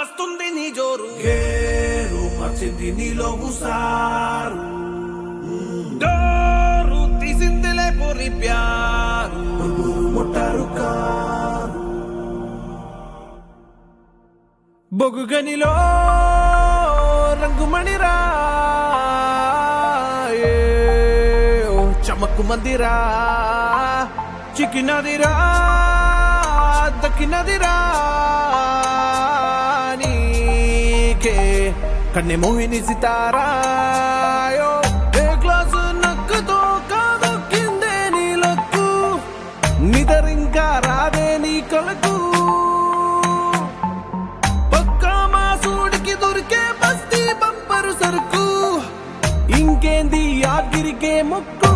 మస్తుంది నీ జోరు గేరు పచ్చింది నీలో ఉసారు డోరు తీసిందిలే పొరి ప్యారు ఊరు ముట్టారు కారు బొగుగనిలో రంగుమణిరా ఏ, ఓ చమకు మందిరా చిక్కినదిరా దక్కినదిరా నీకే కన్నె మోహిని సితారా యో, ఏ గ్లాసు నక్కుతో కాదొక్కిందే నీ లక్కు నిదరింకా రాదే నీ కొలకు పక్క మాసూడికి దొరికే బస్తీ బంపరు సరుకు ఇంకేంది ఆగిరికే ముక్కు